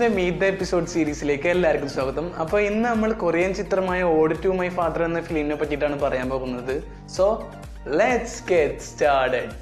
the meet the episode സീരീസിലേക്ക് എല്ലാവർക്കും സ്വാഗതം അപ്പോൾ ഇന്ന് നമ്മൾ കൊറിയൻ ചിത്രമായ ഓഡ് ടു മൈ ഫാദർ എന്ന ഫിലിമിനെ പറ്റിയിട്ടാണ് പറയാൻ പോകുന്നത് so let's get started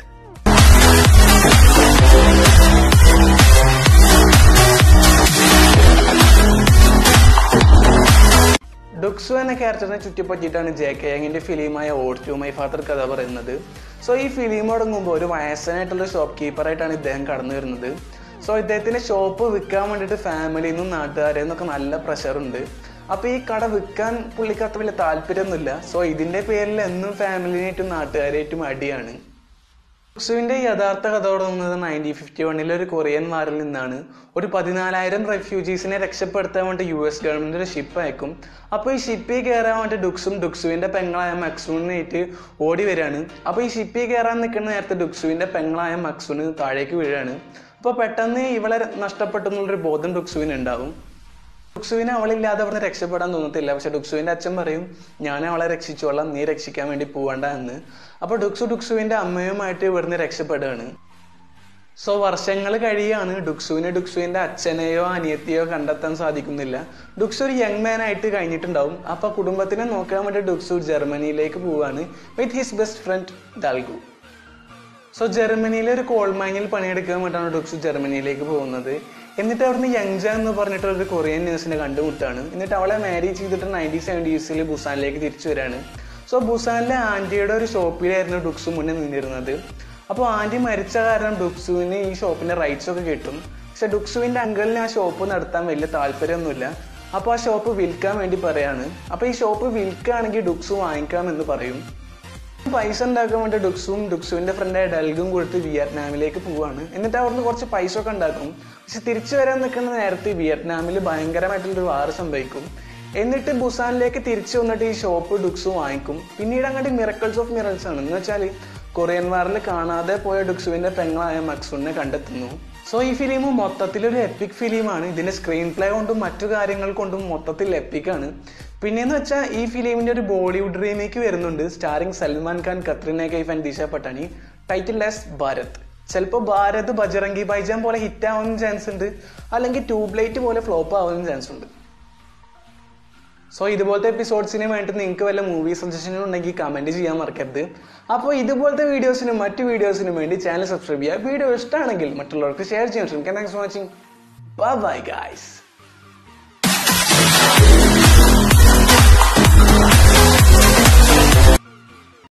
Deoksu എന്ന ക്യാരക്ടറിനെ ചുറ്റിപ്പറ്റിയിട്ടാണ് ജെ കെ യങ്ങിന്റെ ഫിലിമായ ഓഡ് ടു മൈ ഫാദർ കഥ പറയുന്നത് സോ ഈ ഫിലിം തുടങ്ങുമ്പോൾ ഒരു വയസ്സനായിട്ടുള്ള ഷോപ്പ് കീപ്പറായിട്ടാണ് ഇദ്ദേഹം കടന്നു വരുന്നത് സോ ഇദ്ദേഹത്തിന്റെ ഷോപ്പ് വിൽക്കാൻ വേണ്ടിയിട്ട് ഫാമിലിയിൽ നിന്നും നാട്ടുകാരിൽ നിന്നൊക്കെ നല്ല പ്രഷർ ഉണ്ട് അപ്പൊ ഈ കട വിൽക്കാൻ പുള്ളിക്ക് അത്ര വലിയ താല്പര്യമൊന്നുമില്ല സോ ഇതിന്റെ പേരിൽ എന്നും ഫാമിലിനായിട്ടും നാട്ടുകാരായിട്ടും അടിയാണ് ഡുക്സുവിന്റെ യഥാർത്ഥ കഥ തുടങ്ങുന്നത് നയൻറ്റീൻ ഫിഫ്റ്റി വണ്ണിലെ ഒരു കൊറിയൻ വാറിൽ നിന്നാണ് ഒരു പതിനാലായിരം റെഫ്യൂജീസിനെ രക്ഷപ്പെടുത്താൻ വേണ്ടി യു എസ് ഗവൺമെന്റ് ഒരു ഷിപ്പ് അയക്കും അപ്പോൾ ഈ ഷിപ്പിൽ കയറാൻ വേണ്ടി ഡുക്സും ഡുക്സുവിന്റെ പെങ്ങളായ മക്സൂണിനായിട്ട് ഓടി വരികയാണ് അപ്പോൾ ഈ ഷിപ്പിൽ കയറാൻ നിൽക്കുന്ന നേരത്തെ ഡുക്സുവിന്റെ പെങ്ങളായ മക്സൂന് താഴേക്ക് വീഴാണ് അപ്പോൾ പെട്ടെന്ന് ഇവളെ നഷ്ടപ്പെട്ടു എന്നുള്ളൊരു ബോധം ഡുക്സുവിന് ഉണ്ടാവും ഡുക്സുവിനെ അവളില്ലാതെ അവിടുന്ന് രക്ഷപ്പെടാൻ തോന്നത്തില്ല പക്ഷെ ഡുക്സുവിന്റെ അച്ഛൻ പറയും ഞാൻ അവളെ രക്ഷിച്ചോളാം നീ രക്ഷിക്കാൻ വേണ്ടി പോവണ്ട എന്ന് അപ്പൊ ഡുക്സു ഡുക്സുവിന്റെ അമ്മയുമായിട്ട് ഇവിടുന്ന് രക്ഷപ്പെടുകയാണ് സോ വർഷങ്ങൾ കഴിയാണ് ഡുക്സുവിന് ഡുക്സുവിന്റെ അച്ഛനെയോ അനിയത്തിയോ കണ്ടെത്താൻ സാധിക്കുന്നില്ല ഡുക്സു ഒരു യങ് മാൻ ആയിട്ട് കഴിഞ്ഞിട്ടുണ്ടാവും അപ്പൊ കുടുംബത്തിനെ നോക്കാൻ വേണ്ടി ഡുക്സു ജർമ്മനിയിലേക്ക് പോവാണ് with his best friend Dalgu so ജർമ്മനിയിലെ ഒരു കോൾ മൈനിൽ പണിയെടുക്കാൻ വേണ്ടിയിട്ടാണ് ഡുക്സു ജർമ്മനിയിലേക്ക് പോകുന്നത് എന്നിട്ട് അവിടുന്ന് യങ്ജ എന്ന് പറഞ്ഞിട്ട് ഒരു കൊറിയൻ നേഴ്സിനെ കണ്ടുമുട്ടാണ് എന്നിട്ട് അവളെ മാരേജ് ചെയ്തിട്ട് നയൻറ്റീൻ സെവൻറ്റീസിൽ ബുസാനിലേക്ക് തിരിച്ചു വരാണ് സോ ബുസാനിലെ ആന്റിയുടെ ഒരു ഷോപ്പിലായിരുന്നു ഡുക്സു മുന്നേ നിന്നിരുന്നത് അപ്പോൾ ആന്റി മരിച്ച കാരണം ഡുക്സുവിന് ഈ ഷോപ്പിന്റെ റൈറ്റ്സ് ഒക്കെ കിട്ടും പക്ഷെ ഡുക്സുവിന്റെ അങ്കിളിന് ആ ഷോപ്പ് നടത്താൻ വലിയ താല്പര്യമൊന്നുമില്ല അപ്പോൾ ആ ഷോപ്പ് വിൽക്കാൻ വേണ്ടി പറയാണ് അപ്പോൾ ഈ ഷോപ്പ് വിൽക്കുകയാണെങ്കിൽ ഡുക്സു വാങ്ങിക്കാമെന്ന് പറയും പൈസ ഉണ്ടാക്കാൻ വേണ്ടി ഡുക്സും ഡുക്സുവിന്റെ ഫ്രണ്ടായ ഡൽഗും കൊടുത്ത് വിയറ്റ്നാമിലേക്ക് പോവാണ് എന്നിട്ട് അവിടുന്ന് കുറച്ച് പൈസ ഒക്കെ ഉണ്ടാക്കും പക്ഷെ തിരിച്ചു വരാൻ നിൽക്കുന്ന നേരത്തെ വിയറ്റ്നാമിൽ ഭയങ്കരമായിട്ടുള്ളൊരു വാറ് സംഭവിക്കും എന്നിട്ട് ബുസാനിലേക്ക് തിരിച്ചു വന്നിട്ട് ഈ ഷോപ്പ് ഡുക്സു വാങ്ങിക്കും പിന്നീട് അങ്ങോട്ട് മിറക്കിൾസ് ഓഫ് മിറൽസ് ആണ് എന്ന് വെച്ചാൽ കൊറിയൻ വാറിൽ കാണാതെ പോയ ഡുക്സുവിന്റെ പെങ്ങളായ മക്സുവിനെ കണ്ടെത്തുന്നു സോ ഈ ഫിലിം മൊത്തത്തിൽ ഒരു എപ്പിക് ഫിലിമാണ് ഇതിന്റെ സ്ക്രീൻ പ്ലേ കൊണ്ടും മറ്റു കാര്യങ്ങൾ കൊണ്ടും മൊത്തത്തിൽ എപ്പിക് ആണ് പിന്നെന്ന് വെച്ചാൽ ഈ ഫിലിമിന്റെ ഒരു ബോളിവുഡ് റീമേക്ക് വരുന്നുണ്ട് starring Salman Khan Katrina Kaif and Disha Patani title as Bharat ചിലപ്പോൾ ഭാരത് ബജറംഗി ബൈജാൻ പോലെ ഹിറ്റ് ആവാനും ചാൻസ് ഉണ്ട് അല്ലെങ്കിൽ ട്യൂബ് ലൈറ്റ് പോലെ ഫ്ലോപ്പ് ആവാനും ചാൻസ് ഉണ്ട് സോ ഇതുപോലത്തെ എപ്പിസോഡ്സിന് വേണ്ടി നിങ്ങൾക്ക് വല്ല മൂവി സജഷനും ഉണ്ടെങ്കിൽ കമന്റ് ചെയ്യാൻ മറക്കരുത് അപ്പോൾ ഇതുപോലത്തെ വീഡിയോസിനും മറ്റു വീഡിയോസിനും വേണ്ടി ചാനൽ സബ്സ്ക്രൈബ് ചെയ്യുക വീഡിയോ ഇഷ്ടമാണെങ്കിൽ മറ്റുള്ളവർക്ക് ഷെയർ ചെയ്യാൻ ശ്രമിക്കാം thanks for watching bye guys